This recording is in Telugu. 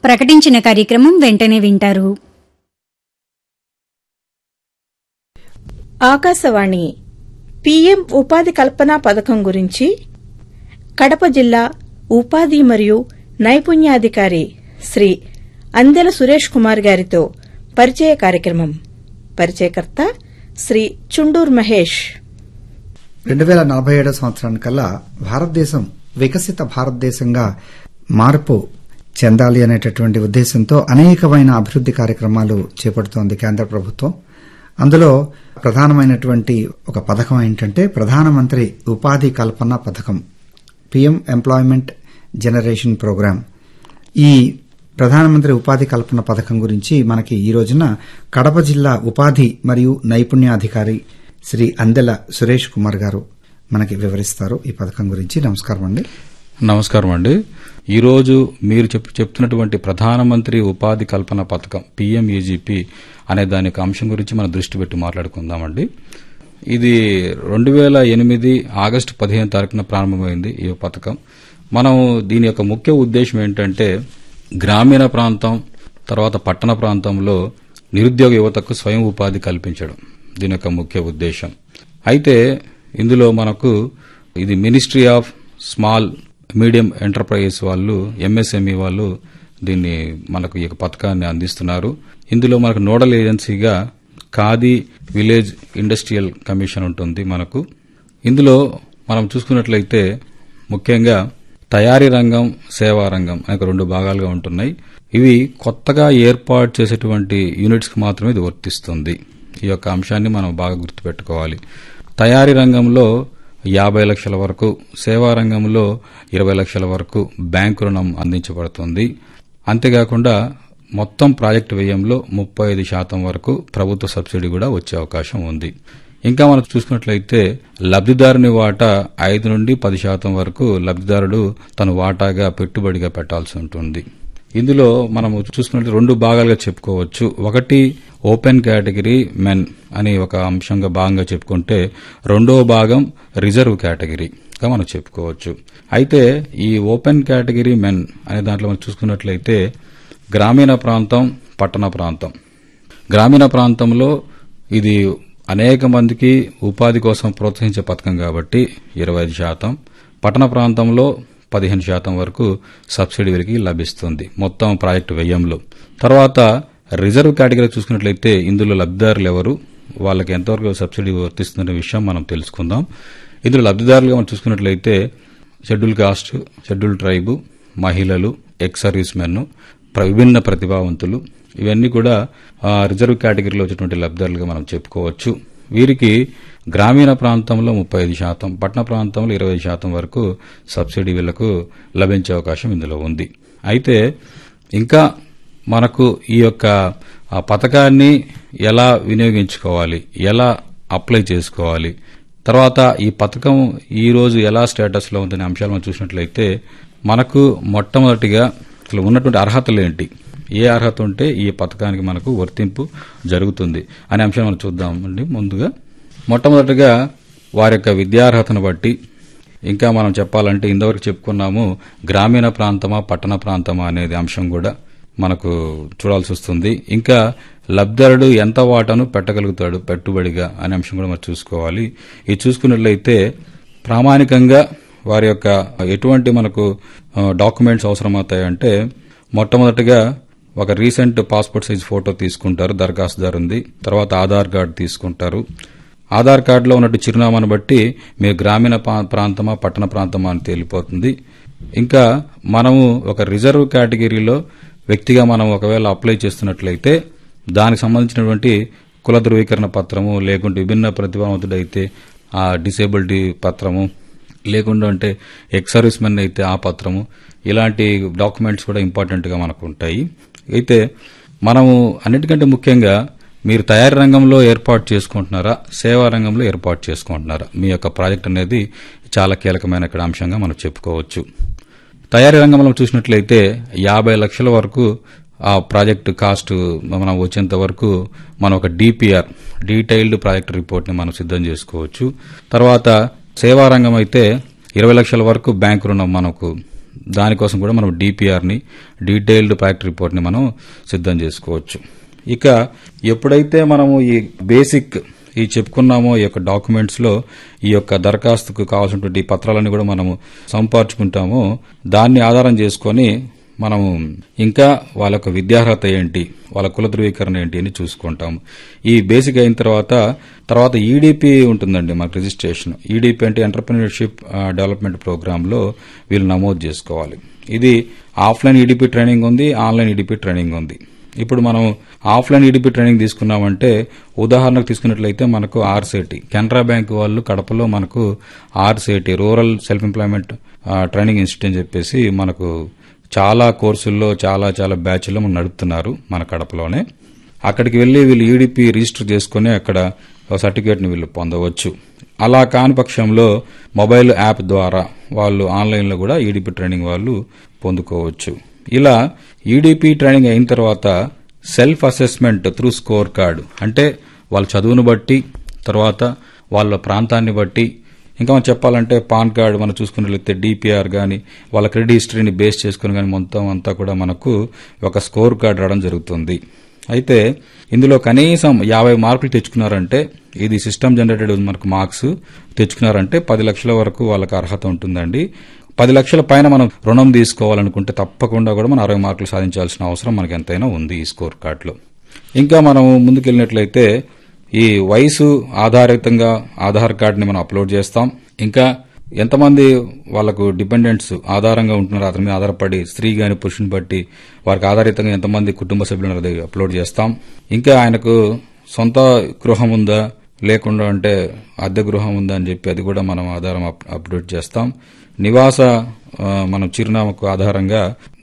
ప్రకటించిన కార్యక్రమం వెంటనే వింటారు ఆకాశవాణి పీఎం ఉపాధి కల్పన పథకం గురించి కడప జిల్లా ఉపాధి మరియు నైపుణ్యాధికారి శ్రీ అందెల సురేష్ కుమార్ గారితో పరిచయ కార్యక్రమం పరిచయకర్త శ్రీ చుండూర్ మహేష్ రెండు వేల నలభై ఏడో సంవత్సరానికల్లా భారతదేశం వికసిత భారతదేశంగా మార్పు చెందాలి అనేటటువంటి ఉద్దేశంతో అనేకమైన అభివృద్ది కార్యక్రమాలు చేపడుతోంది కేంద్ర ప్రభుత్వం అందులో ప్రధానమైనటువంటి ఒక పథకం ఏంటంటే ప్రధానమంత్రి ఉపాధి కల్పన పథకం పిఎం ఎంప్లాయ్మెంట్ జనరేషన్ ప్రోగ్రాం ఈ ప్రధానమంత్రి ఉపాధి కల్పన పథకం గురించి మనకి ఈ రోజున కడప జిల్లా ఉపాధి మరియు నైపుణ్యాధికారి శ్రీ అందెల సురేష్ కుమార్ గారు మనకి వివరిస్తారు ఈ పథకం గురించి నమస్కారం అండి నమస్కారం అండి ఈరోజు మీరు చెప్ చెప్తున్నటువంటి ప్రధానమంత్రి ఉపాధి కల్పన పథకం పీఎంఈజీపీ అనే దాని యొక్క అంశం గురించి మనం దృష్టి పెట్టి మాట్లాడుకుందామండి ఇది రెండు వేల ఎనిమిది ఆగస్టు పదిహేను తారీఖున ప్రారంభమైంది ఈ పథకం మనం దీని యొక్క ముఖ్య ఉద్దేశం ఏంటంటే గ్రామీణ ప్రాంతం తర్వాత పట్టణ ప్రాంతంలో నిరుద్యోగ యువతకు స్వయం ఉపాధి కల్పించడం దీని యొక్క ముఖ్య ఉద్దేశం అయితే ఇందులో మనకు ఇది ministry of small medium enterprises వాళ్ళు ఎంఎస్ఎంఈ వాళ్ళు దీన్ని మనకు ఈ యొక్క పథకాన్ని అందిస్తున్నారు ఇందులో మనకు నోడల్ ఏజెన్సీగా ఖాదీ విలేజ్ ఇండస్ట్రియల్ కమిషన్ ఉంటుంది మనకు ఇందులో మనం చూసుకున్నట్లయితే ముఖ్యంగా తయారీ రంగం సేవా రంగం అనే రెండు భాగాలుగా ఉంటున్నాయి ఇవి కొత్తగా ఏర్పాటు చేసేటువంటి యూనిట్స్ కి మాత్రమే ఇది వర్తిస్తుంది ఈ యొక్క అంశాన్ని మనం బాగా గుర్తుపెట్టుకోవాలి తయారీ రంగంలో యాభై లక్షల వరకు సేవా రంగంలో ఇరవై లక్షల వరకు బ్యాంకు రుణం అందించబడుతుంది అంతేకాకుండా మొత్తం ప్రాజెక్టు వ్యయంలో ముప్పై ఐదు శాతం వరకు ప్రభుత్వ సబ్సిడీ కూడా వచ్చే అవకాశం ఉంది ఇంకా మనం చూసుకున్నట్లయితే లబ్దిదారుని వాటా ఐదు నుండి పది శాతం వరకు లబ్దిదారుడు తన వాటాగా పెట్టుబడిగా పెట్టాల్సి ఉంటుంది ఇందులో మనం చూసుకున్నట్టు రెండు భాగాలుగా చెప్పుకోవచ్చు ఒకటి ఓపెన్ కేటగిరీ మెన్ అని ఒక అంశంగా భాగంగా చెప్పుకుంటే రెండో భాగం రిజర్వ్ కేటగిరీగా మనం చెప్పుకోవచ్చు అయితే ఈ ఓపెన్ కేటగిరీ మెన్ అనే దాంట్లో మనం చూసుకున్నట్లయితే గ్రామీణ ప్రాంతం పట్టణ ప్రాంతం గ్రామీణ ప్రాంతంలో ఇది అనేక మందికి ఉపాధి కోసం ప్రోత్సహించే పథకం కాబట్టి ఇరవై ఐదు శాతం పట్టణ ప్రాంతంలో పదిహేను శాతం వరకు సబ్సిడీ వీరికి లభిస్తుంది మొత్తం ప్రాజెక్టు వ్యయంలో తర్వాత రిజర్వ్ కేటగిరీ చూసుకున్నట్లయితే ఇందులో లబ్దిదారులు ఎవరు వాళ్ళకి ఎంతవరకు సబ్సిడీ వర్తిస్తుందనే విషయం మనం తెలుసుకుందాం ఇందులో లబ్దిదారులుగా మనం చూసుకున్నట్లయితే షెడ్యూల్ కాస్ట్ షెడ్యూల్ ట్రైబు మహిళలు ఎక్స్ సర్వీస్ మెన్ విభిన్న ప్రతిభావంతులు ఇవన్నీ కూడా రిజర్వ్ కేటగిరీలో వచ్చేటువంటి లబ్ధిదారులుగా మనం చెప్పుకోవచ్చు వీరికి గ్రామీణ ప్రాంతంలో ముప్పై ఐదు శాతం పట్టణ ప్రాంతంలో ఇరవై శాతం వరకు సబ్సిడీ వీళ్లకు లభించే అవకాశం ఇందులో ఉంది అయితే ఇంకా మనకు ఈ యొక్క పథకాన్ని ఎలా వినియోగించుకోవాలి ఎలా అప్లై చేసుకోవాలి తర్వాత ఈ పథకం ఈ రోజు ఎలా స్టేటస్ లో ఉందనే అంశాలు మనం చూసినట్లయితే మనకు మొట్టమొదటిగా అసలు ఉన్నటువంటి అర్హతలు ఏంటి ఏ అర్హత ఉంటే ఈ పథకానికి మనకు వర్తింపు జరుగుతుంది అనే అంశాన్ని మనం చూద్దామండి ముందుగా మొట్టమొదటిగా వారి యొక్క విద్యార్హతను బట్టి ఇంకా మనం చెప్పాలంటే ఇంతవరకు చెప్పుకున్నాము గ్రామీణ ప్రాంతమా పట్టణ ప్రాంతమా అనేది అంశం కూడా మనకు చూడాల్సి వస్తుంది ఇంకా లబ్ధిదారుడు ఎంత వాటాను పెట్టగలుగుతాడు పెట్టుబడిగా అనే అంశం కూడా మనం చూసుకోవాలి ఇది చూసుకున్నట్లయితే ప్రామాణికంగా వారి యొక్క ఎటువంటి మనకు డాక్యుమెంట్స్ అవసరమవుతాయంటే మొట్టమొదటిగా ఒక రీసెంట్ పాస్పోర్ట్ సైజ్ ఫోటో తీసుకుంటారు దరఖాస్తుదారు ఉంది తర్వాత ఆధార్ కార్డు తీసుకుంటారు ఆధార్ కార్డులో ఉన్నట్టు చిరునామాను బట్టి మీరు గ్రామీణ ప్రాంతమా పట్టణ ప్రాంతమా అని తేలిపోతుంది ఇంకా మనము ఒక రిజర్వ్ కేటగిరీలో వ్యక్తిగా మనం ఒకవేళ అప్లై చేస్తున్నట్లయితే దానికి సంబంధించినటువంటి కుల ధృవీకరణ పత్రము లేకుంటే విభిన్న ప్రతిభావంతుడైతే ఆ డిసేబిలిటీ పత్రము లేకుండా అంటే ఎక్స్ సర్వీస్ మెన్ అయితే ఆ పత్రము ఇలాంటి డాక్యుమెంట్స్ కూడా ఇంపార్టెంట్ గా మనకు ఉంటాయి అయితే మనము అన్నిటికంటే ముఖ్యంగా మీరు తయారీ రంగంలో ఏర్పాటు చేసుకుంటున్నారా సేవా రంగంలో ఏర్పాటు చేసుకుంటున్నారా మీ యొక్క ప్రాజెక్ట్ అనేది చాలా కీలకమైన ఇక్కడ అంశంగా మనం చెప్పుకోవచ్చు తయారీ రంగంలో చూసినట్లయితే యాభై లక్షల వరకు ఆ ప్రాజెక్ట్ కాస్ట్ మనం వచ్చేంత వరకు మనం ఒక డిపిఆర్ డీటెయిల్డ్ ప్రాజెక్ట్ రిపోర్ట్ ని మనం సిద్ధం చేసుకోవచ్చు తర్వాత సేవా రంగం అయితే ఇరవై లక్షల వరకు బ్యాంకు రుణం మనకు దానికోసం కూడా మనం డిపిఆర్ని డీటెయిల్డ్ ప్రాజెక్ట్ రిపోర్ట్ని మనం సిద్ధం చేసుకోవచ్చు ఇక ఎప్పుడైతే మనము ఈ బేసిక్ ఈ చెప్పుకున్నామో ఈ యొక్క డాక్యుమెంట్స్ లో ఈ యొక్క దరఖాస్తుకు కావాల్సినటువంటి ఈ పత్రాలన్నీ కూడా మనము సంపార్చుకుంటామో దాన్ని ఆధారం చేసుకొని మనము ఇంకా వాళ్ళ యొక్క విద్యార్హత ఏంటి వాళ్ళ కుల ధృవీకరణ ఏంటి అని చూసుకుంటాం ఈ బేసిక్ అయిన తర్వాత తర్వాత ఈడీపీ ఉంటుందండి మాకు రిజిస్ట్రేషన్ ఈడీపీ అంటే ఎంటర్ప్రినర్షిప్ డెవలప్మెంట్ ప్రోగ్రామ్ లో వీళ్ళు నమోదు చేసుకోవాలి ఇది ఆఫ్లైన్ ఈడీపీ ట్రైనింగ్ ఉంది ఆన్లైన్ ఈడీపీ ట్రైనింగ్ ఉంది ఇప్పుడు మనం ఆఫ్లైన్ ఈడీపీ ట్రైనింగ్ తీసుకున్నామంటే ఉదాహరణకు తీసుకున్నట్లయితే మనకు ఆర్సేటి కెనరా బ్యాంక్ వాళ్ళు కడపలో మనకు RSETI rural self employment training institute అని చెప్పేసి మనకు చాలా కోర్సుల్లో చాలా చాలా బ్యాచ్ల్లో మనం నడుపుతున్నారు మన కడపలోనే అక్కడికి వెళ్లి వీళ్ళు ఈడీపీ రిజిస్టర్ చేసుకుని అక్కడ సర్టిఫికేట్ని వీళ్ళు పొందవచ్చు అలా కాని పక్షంలో మొబైల్ యాప్ ద్వారా వాళ్ళు ఆన్లైన్లో కూడా ఈడీపీ ట్రైనింగ్ వాళ్ళు పొందుకోవచ్చు ఇలా ఈడీపీ ట్రైనింగ్ అయిన తర్వాత self assessment through score card అంటే వాళ్ళ చదువును బట్టి తర్వాత వాళ్ళ ప్రాంతాన్ని బట్టి ఇంకా మనం చెప్పాలంటే పాన్ కార్డు మనం చూసుకున్నట్లయితే డిపిఆర్ కానీ వాళ్ళ క్రెడిట్ హిస్టరీని బేస్ చేసుకుని కానీ మొత్తం అంతా కూడా మనకు ఒక స్కోర్ కార్డు రావడం జరుగుతుంది అయితే ఇందులో కనీసం యాభై మార్కులు తెచ్చుకున్నారంటే ఇది సిస్టమ్ జనరేటెడ్ మనకు మార్క్స్ తెచ్చుకున్నారంటే పది లక్షల వరకు వాళ్ళకి అర్హత ఉంటుందండి పది లక్షల పైన మనం రుణం తీసుకోవాలనుకుంటే తప్పకుండా కూడా మనం అరవై మార్కులు సాధించాల్సిన అవసరం మనకి ఎంతైనా ఉంది ఈ స్కోర్ కార్డులో ఇంకా మనం ముందుకెళ్ళినట్లయితే ఈ వయసు ఆధారితంగా ఆధార్ కార్డుని మనం అప్లోడ్ చేస్తాం ఇంకా ఎంతమంది వాళ్ళకు డిపెండెంట్స్ ఆధారంగా ఉంటున్నారో అతని మీద ఆధారపడి స్త్రీ గాని పురుషుని బట్టి వారికి ఆధారితంగా ఎంతమంది కుటుంబ సభ్యులు ఉన్నారో అది అప్లోడ్ చేస్తాం ఇంకా ఆయనకు సొంత గృహం ఉందా లేకుండా అంటే అద్దె గృహం ఉందా అని చెప్పి అది కూడా మనం ఆధారం అప్- అప్డేట్ చేస్తాం నివాస ఆ, మనం చిరునామాకు ఆధారంగా